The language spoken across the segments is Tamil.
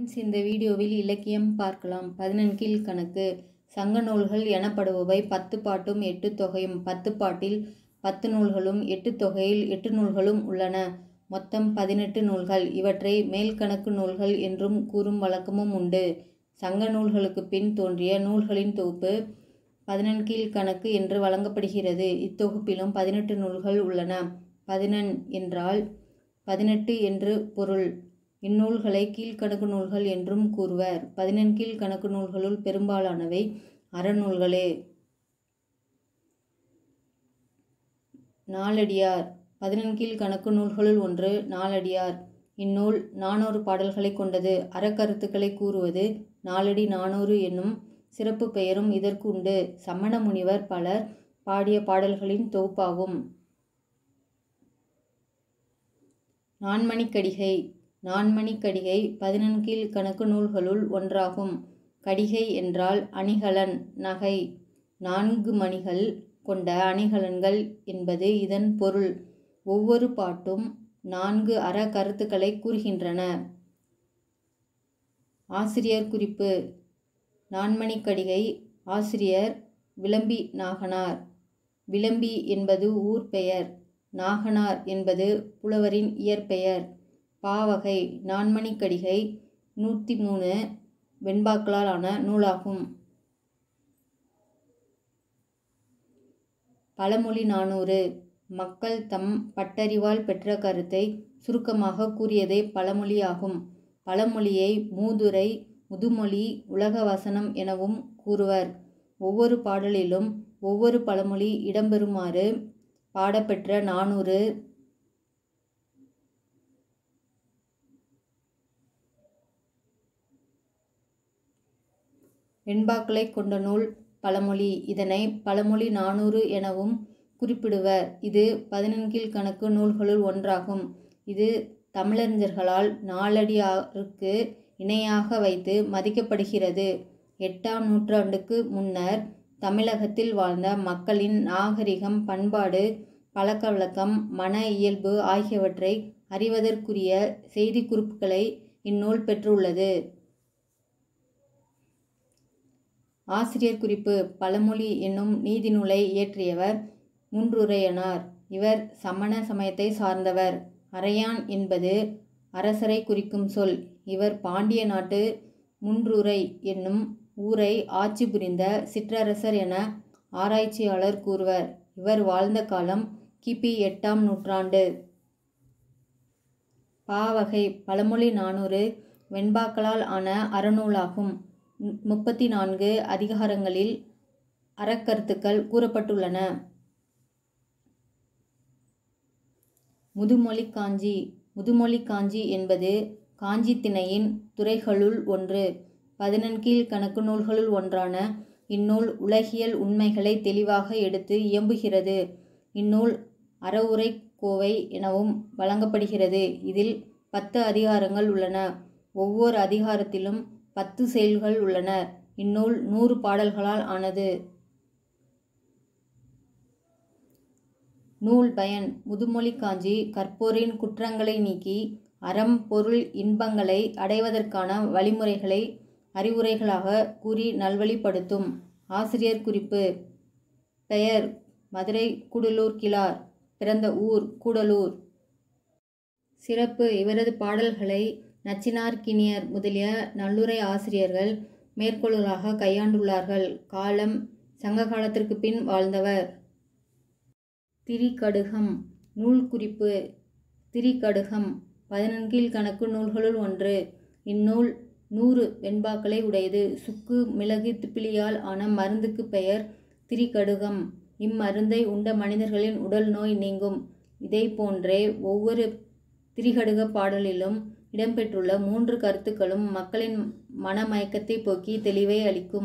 ஃப்ரெண்ட்ஸ் இந்த வீடியோவில் இலக்கியம் பார்க்கலாம் பதினெண்கீழ் கணக்கு சங்க நூல்கள் எனப்படுபவை பத்து பாட்டும் எட்டு தொகையும் பத்து பாட்டில் பத்து நூல்களும் எட்டு தொகையில் எட்டு நூல்களும் உள்ளன மொத்தம் பதினெட்டு நூல்கள் இவற்றை மேல்கணக்கு நூல்கள் என்றும் கூறும் வழக்கமும் உண்டு சங்க நூல்களுக்கு பின் தோன்றிய நூல்களின் தொகுப்பு பதினெண்கீழ் கணக்கு என்று வழங்கப்படுகிறது இத்தொகுப்பிலும் பதினெட்டு நூல்கள் உள்ளன பதினெண் என்றால் பதினெட்டு என்று பொருள் இந்நூல்களை கீழ்க்கணக்கு நூல்கள் என்றும் கூறுவர் பதினெண்கீழ் கணக்கு நூல்களுள் பெரும்பாலானவை அறநூல்களே நாலடியார் பதினெண்கீழ் கணக்கு நூல்களுள் ஒன்று நாலடியார் இந்நூல் நானூறு பாடல்களை கொண்டது அறக்கருத்துக்களை கூறுவது நாலடி நானூறு என்னும் சிறப்பு பெயரும் இதற்கு உண்டு சமண முனிவர் பலர் பாடிய பாடல்களின் தொகுப்பாகும் நான்மணிக்கடிகை நான்மணிக்கடிகை பதினெண்கீழ் கணக்கு நூல்களுள் ஒன்றாகும் கடிகை என்றால் அணிகலன் நகை நான்கு மணிகள் கொண்ட அணிகலன்கள் என்பது இதன் பொருள் ஒவ்வொரு பாட்டும் நான்கு அற கருத்துக்களை கூறுகின்றன ஆசிரியர் குறிப்பு நான்மணிக்கடிகை ஆசிரியர் விளம்பி நாகனார் விளம்பி என்பது ஊர் பெயர் நாகனார் என்பது புலவரின் இயற்பெயர் பாவகை நான்மணிக்கடிகை நூற்றி மூணு வெண்பாக்களால் ஆன நூலாகும் பழமொழி நானூறு மக்கள் தம் பட்டறிவால் பெற்ற கருத்தை சுருக்கமாக கூறியதே பழமொழியாகும் பழமொழியை மூதுரை முதுமொழி உலக வசனம் எனவும் கூறுவர் ஒவ்வொரு பாடலிலும் ஒவ்வொரு பழமொழி இடம்பெறுமாறு பாடப்பெற்ற நானூறு வெண்பாக்களை கொண்ட நூல் பழமொழி இதனை பழமொழி நானூறு எனவும் குறிப்பிடுவர் இது பதினெண்கீழ் கணக்கு நூல்களுள் ஒன்றாகும் இது தமிழறிஞர்களால் நாலடியாருக்கு இணையாக வைத்து மதிக்கப்படுகிறது எட்டாம் நூற்றாண்டுக்கு முன்னர் தமிழகத்தில் வாழ்ந்த மக்களின் நாகரிகம் பண்பாடு பழக்க வழக்கம் மன இயல்பு ஆகியவற்றை அறிவதற்குரிய செய்தி குறிப்புகளை இந்நூல் பெற்றுள்ளது ஆசிரியர் குறிப்பு பழமொழி என்னும் நீதி நூலை இயற்றியவர் முன்றுரையனார் இவர் சமண சமயத்தை சார்ந்தவர் அரையான் என்பது அரசரை குறிக்கும் சொல் இவர் பாண்டிய நாட்டு முன்றுரை என்னும் ஊரை ஆட்சி புரிந்த சிற்றரசர் என ஆராய்ச்சியாளர் கூறுவர் இவர் வாழ்ந்த காலம் கிபி எட்டாம் நூற்றாண்டு பாவகை பழமொழி நானூறு வெண்பாக்களால் ஆன அறநூலாகும் முப்பத்தி நான்கு அதிகாரங்களில் அறக்கருத்துக்கள் கூறப்பட்டுள்ளன முதுமொழி காஞ்சி முதுமொழி காஞ்சி என்பது காஞ்சி திணையின் துறைகளுள் ஒன்று பதினெண்கீழ் கணக்கு நூல்களுள் ஒன்றான இந்நூல் உலகியல் உண்மைகளை தெளிவாக எடுத்து இயம்புகிறது இந்நூல் அறவுரை கோவை எனவும் வழங்கப்படுகிறது இதில் பத்து அதிகாரங்கள் உள்ளன ஒவ்வொரு அதிகாரத்திலும் பத்து செயல்கள் உள்ளன இந்நூல் நூறு பாடல்களால் ஆனது நூல் பயன் முதுமொழி காஞ்சி கற்போரின் குற்றங்களை நீக்கி அறம் பொருள் இன்பங்களை அடைவதற்கான வழிமுறைகளை அறிவுரைகளாக கூறி நல்வழிப்படுத்தும் ஆசிரியர் குறிப்பு பெயர் மதுரை கூடலூர் கிளார் பிறந்த ஊர் கூடலூர் சிறப்பு இவரது பாடல்களை நச்சினார்கினியர் முதலிய நல்லுரை ஆசிரியர்கள் மேற்கோள்களாக கையாண்டுள்ளார்கள் காலம் சங்க காலத்திற்கு பின் வாழ்ந்தவர் திரிகடுகம் நூல் குறிப்பு திரிகடுகம் பதினெண்கீழ் கணக்கு நூல்களுள் ஒன்று இந்நூல் நூறு வெண்பாக்களை உடையது சுக்கு மிளகு திப்பிலியால் ஆன மருந்துக்கு பெயர் திரிகடுகம் இம்மருந்தை உண்ட மனிதர்களின் உடல் நோய் நீங்கும் இதை போன்றே ஒவ்வொரு திரிகடுக பாடலிலும் இடம்பெற்றுள்ள மூன்று கருத்துக்களும் மக்களின் மனமயக்கத்தை போக்கி தெளிவை அளிக்கும்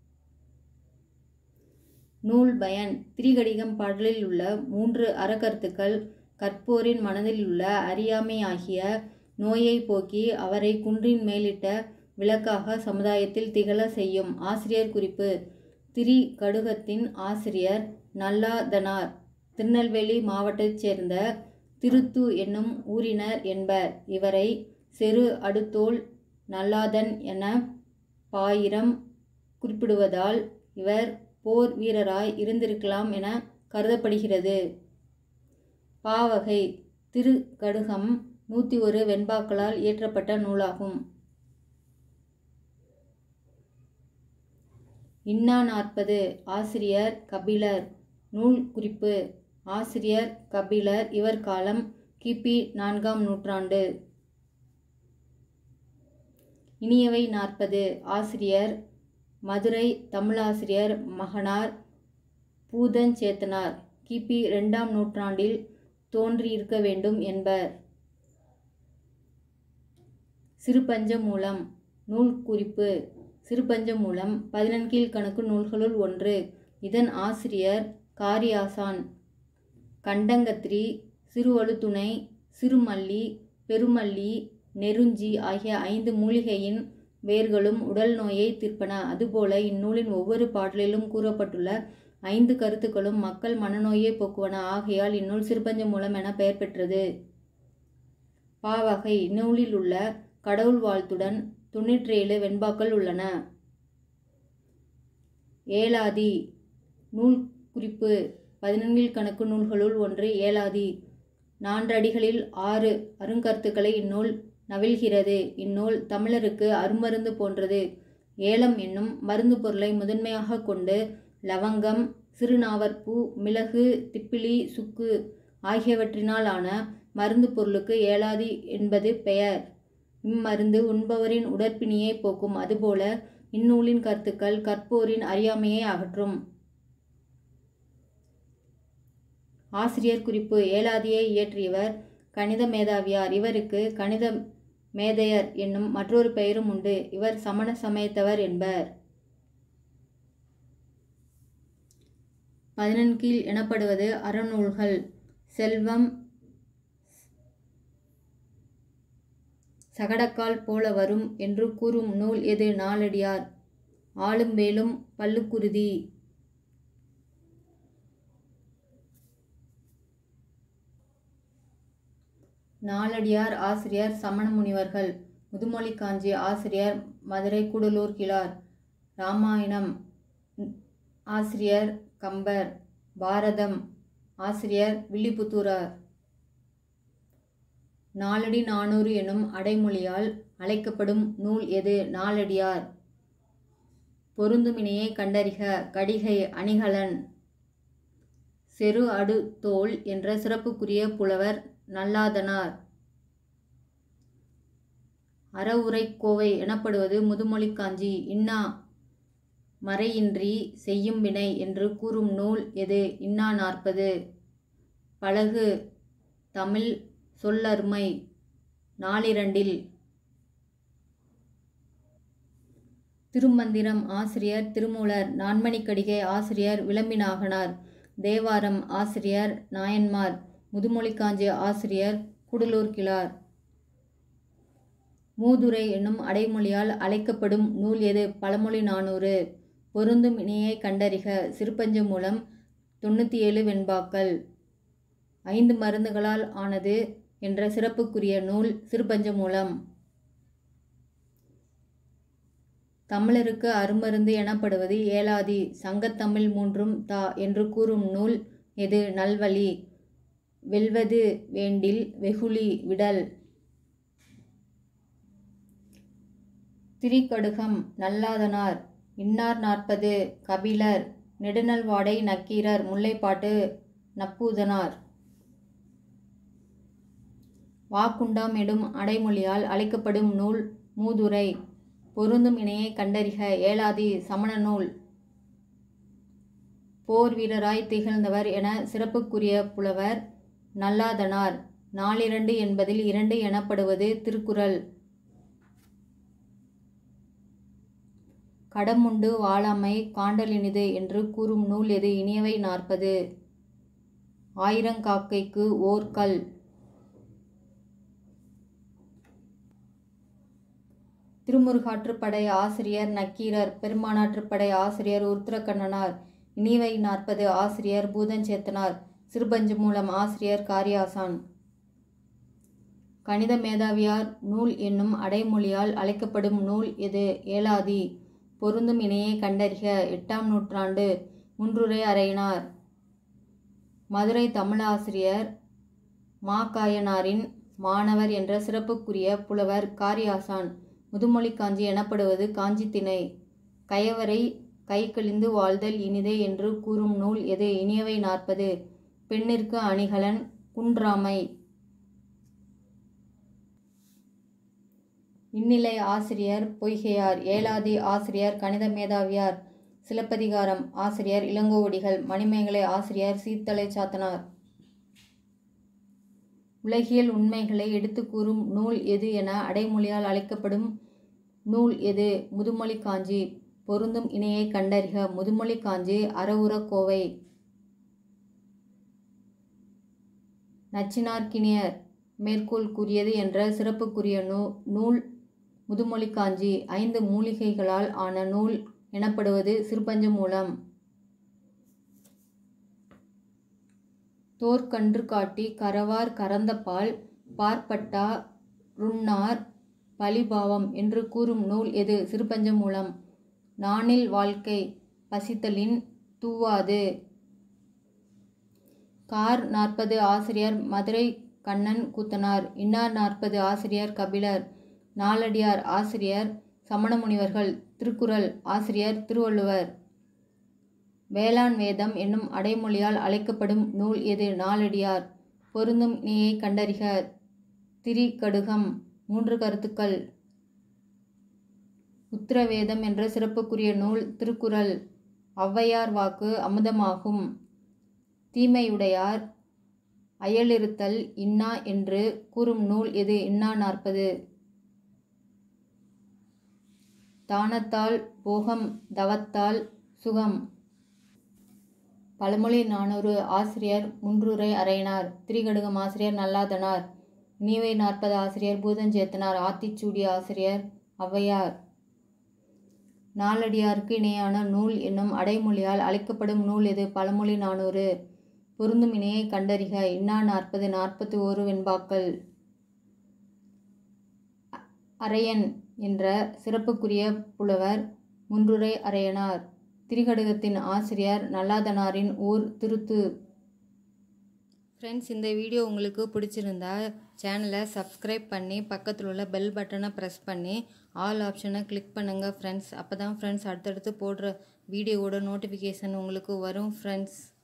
நூல் பயன் திரிகடிகம் பாடலில் உள்ள மூன்று அறக்கருத்துக்கள் கற்போரின் மனதில் உள்ள அறியாமை ஆகிய நோயை போக்கி அவரை குன்றின் மேலிட்ட விளக்காக சமுதாயத்தில் திகழ செய்யும் ஆசிரியர் குறிப்பு திரி கடுகத்தின் ஆசிரியர் நல்லாதனார் திருநெல்வேலி மாவட்டத்தைச் சேர்ந்த திருத்து என்னும் ஊரினர் என்பர் இவரை செரு அடுத்தோல் நல்லாதன் என பாயிரம் குறிப்பிடுவதால் இவர் போர் வீரராய் இருந்திருக்கலாம் என கருதப்படுகிறது பாவகை திருக்கடுகம் நூற்றி ஒரு வெண்பாக்களால் இயற்றப்பட்ட நூலாகும் இன்னா நாற்பது ஆசிரியர் கபிலர் நூல் குறிப்பு ஆசிரியர் கபிலர் இவர் காலம் கிபி நான்காம் நூற்றாண்டு இனியவை நாற்பது ஆசிரியர் மதுரை தமிழாசிரியர் மகனார் பூதஞ்சேத்தனார் கிபி ரெண்டாம் நூற்றாண்டில் தோன்றியிருக்க வேண்டும் என்பர் சிறுபஞ்ச மூலம் நூல் குறிப்பு சிறுபஞ்ச மூலம் பதினெண்கீழ் கணக்கு நூல்களுள் ஒன்று இதன் ஆசிரியர் காரியாசான் கண்டங்கத்திரி சிறுவழுத்துணை சிறுமல்லி பெருமல்லி நெருஞ்சி ஆகிய ஐந்து மூலிகையின் வேர்களும் உடல் நோயை தீர்ப்பன அதுபோல இந்நூலின் ஒவ்வொரு பாடலிலும் கூறப்பட்டுள்ள ஐந்து கருத்துக்களும் மக்கள் மனநோயை போக்குவன ஆகையால் இந்நூல் சிறுபஞ்ச மூலம் என பெயர் பெற்றது பாவகை இந்நூலில் உள்ள கடவுள் வாழ்த்துடன் தொன்னூற்றேழு வெண்பாக்கள் உள்ளன ஏலாதி நூல் குறிப்பு பதினெண்ணில் கணக்கு நூல்களுள் ஒன்று ஏலாதி நான்றடிகளில் ஆறு அருங்கருத்துக்களை இந்நூல் நவில்கிறது இந்நூல் தமிழருக்கு அருமருந்து போன்றது ஏலம் என்னும் மருந்து பொருளை முதன்மையாக கொண்டு லவங்கம் சிறுநாவற்பூ மிளகு திப்பிலி சுக்கு ஆகியவற்றினால் ஆன மருந்து பொருளுக்கு ஏலாதி என்பது பெயர் இம்மருந்து உண்பவரின் உடற்பிணியை போக்கும் அதுபோல இந்நூலின் கருத்துக்கள் கற்போரின் அறியாமையை அகற்றும் ஆசிரியர் குறிப்பு ஏலாதியை இயற்றியவர் கணித மேதாவியார் இவருக்கு கணித மேதையர் என்னும் மற்றொரு பெயரும் உண்டு இவர் சமண சமயத்தவர் என்பர் பதினெண்கீழ் எனப்படுவது அறநூல்கள் செல்வம் சகடக்கால் போல வரும் என்று கூறும் நூல் எது நாலடியார் ஆளும் வேலும் பல்லுக்குருதி நாலடியார் ஆசிரியர் சமண முனிவர்கள் முதுமொழி காஞ்சி ஆசிரியர் மதுரை கூடலூர் கிழார் ராமாயணம் ஆசிரியர் கம்பர் பாரதம் ஆசிரியர் வில்லிபுத்தூரார் நாலடி நானூறு எனும் அடைமொழியால் அழைக்கப்படும் நூல் எது நாலடியார் பொருந்துமினையை கண்டறிக கடிகை அணிகலன் செரு அடு தோல் என்ற சிறப்புக்குரிய புலவர் நல்லாதனார் அறவுரைக்கோவை எனப்படுவது முதுமொழி காஞ்சி இன்னா மறையின்றி செய்யும் வினை என்று கூறும் நூல் எது இன்னா நாற்பது பழகு தமிழ் சொல்லருமை நாளிரண்டில் திருமந்திரம் ஆசிரியர் திருமூலர் நான்மணிக்கடிகை ஆசிரியர் விளம்பினாகனார் தேவாரம் ஆசிரியர் நாயன்மார் முதுமொழிக்காஞ்சி ஆசிரியர் குடலூர் கிழார் மூதுரை என்னும் அடைமொழியால் அழைக்கப்படும் நூல் எது பழமொழி நானூறு பொருந்தும் இணையை கண்டறிக சிறுபஞ்சு மூலம் தொண்ணூற்றி ஏழு வெண்பாக்கள் ஐந்து மருந்துகளால் ஆனது என்ற சிறப்புக்குரிய நூல் சிறுபஞ்ச மூலம் தமிழருக்கு அருமருந்து எனப்படுவது ஏலாதி சங்கத்தமிழ் மூன்றும் தா என்று கூறும் நூல் எது நல்வழி வெல்வது வேண்டில் வெகுளி விடல் திரிகடுகம் நல்லாதனார் இன்னார் நாற்பது கபிலர் நெடுநல்வாடை நக்கீரர் முல்லைப்பாட்டு நப்பூதனார் வாக்குண்டாம் எடும் அடைமொழியால் அழைக்கப்படும் நூல் மூதுரை பொருந்தும் இணையை கண்டறிக ஏலாதி சமண நூல் போர் வீரராய் திகழ்ந்தவர் என சிறப்புக்குரிய புலவர் நல்லாதனார் நாலிரண்டு என்பதில் இரண்டு எனப்படுவது திருக்குறள் கடமுண்டு வாழாமை காண்டலினிது என்று கூறும் நூல் எது இனியவை நாற்பது ஆயிரங்காக்கைக்கு ஓர் கல் திருமுருகாற்றுப்படை ஆசிரியர் நக்கீரர் பெருமானாற்றுப்படை ஆசிரியர் உருத்திரக்கண்ணனார் இனிவை நாற்பது ஆசிரியர் பூதஞ்சேத்தனார் சிறுபஞ்சு மூலம் ஆசிரியர் காரியாசான் கணித மேதாவியார் நூல் என்னும் அடைமொழியால் அழைக்கப்படும் நூல் எது ஏலாதி பொருந்தும் இணையை கண்டறிக எட்டாம் நூற்றாண்டு முன்றுரை அறையினார் மதுரை தமிழாசிரியர் மாக்காயனாரின் மாணவர் என்ற சிறப்புக்குரிய புலவர் காரியாசான் முதுமொழி காஞ்சி எனப்படுவது காஞ்சி திணை கயவரை கை கழிந்து வாழ்தல் இனிதே என்று கூறும் நூல் எது இனியவை நாற்பது பெண்ணிற்கு அணிகலன் குன்றாமை இந்நிலை ஆசிரியர் பொய்கையார் ஏலாதி ஆசிரியர் கணித மேதாவியார் சிலப்பதிகாரம் ஆசிரியர் இளங்கோவடிகள் மணிமேகலை ஆசிரியர் சீத்தலை சாத்தனார் உலகியல் உண்மைகளை எடுத்து கூறும் நூல் எது என அடைமொழியால் அழைக்கப்படும் நூல் எது முதுமொழி காஞ்சி பொருந்தும் இணையை கண்டறிக முதுமொழி காஞ்சி அறவுர கோவை நச்சினார்க்கினியர் மேற்கோள் கூறியது என்ற சிறப்புக்குரிய நூ நூல் முதுமொழி காஞ்சி ஐந்து மூலிகைகளால் ஆன நூல் எனப்படுவது சிறுபஞ்ச மூலம் தோற்கன்று காட்டி கரவார் கறந்தபால் பார்ப்பட்டா ருண்ணார் பலிபாவம் என்று கூறும் நூல் எது சிறுபஞ்ச மூலம் நானில் வாழ்க்கை பசித்தலின் தூவாது கார் நாற்பது ஆசிரியர் மதுரை கண்ணன் கூத்தனார் இன்னார் நாற்பது ஆசிரியர் கபிலர் நாலடியார் ஆசிரியர் சமண முனிவர்கள் திருக்குறள் ஆசிரியர் திருவள்ளுவர் வேளாண் வேதம் என்னும் அடைமொழியால் அழைக்கப்படும் நூல் எது நாலடியார் பொருந்தும் இணையை கண்டறிக திரிகடுகம் மூன்று கருத்துக்கள் உத்திரவேதம் என்ற சிறப்புக்குரிய நூல் திருக்குறள் ஔவையார் வாக்கு அமுதமாகும் தீமையுடையார் அயலிருத்தல் இன்னா என்று கூறும் நூல் எது இன்னா நாற்பது தானத்தால் போகம் தவத்தால் சுகம் பழமொழி நானூறு ஆசிரியர் முன்றுரை அறையினார் திரிகடுகம் ஆசிரியர் நல்லாதனார் நீவை நாற்பது ஆசிரியர் பூதஞ்சேத்தனார் ஆத்திச்சூடி ஆசிரியர் ஔவையார் நாலடியாருக்கு இணையான நூல் என்னும் அடைமொழியால் அழைக்கப்படும் நூல் எது பழமொழி நானூறு பொருந்தும் இணையை கண்டறிக இன்னா நாற்பது நாற்பத்தி ஓரு வெண்பாக்கள் அரையன் என்ற சிறப்புக்குரிய புலவர் முன்றுரை அரையனார் திரிகடுகத்தின் ஆசிரியர் நல்லாதனாரின் ஊர் திருத்தூர் ஃப்ரெண்ட்ஸ் இந்த வீடியோ உங்களுக்கு பிடிச்சிருந்தா சேனலை சப்ஸ்கிரைப் பண்ணி பக்கத்தில் உள்ள பெல் பட்டனை ப்ரெஸ் பண்ணி ஆல் ஆப்ஷனை கிளிக் பண்ணுங்கள் ஃப்ரெண்ட்ஸ் அப்போ தான் ஃப்ரெண்ட்ஸ் அடுத்தடுத்து போடுற வீடியோவோட நோட்டிஃபிகேஷன் உங்களுக்கு வரும் ஃப்ரெண்ட்ஸ்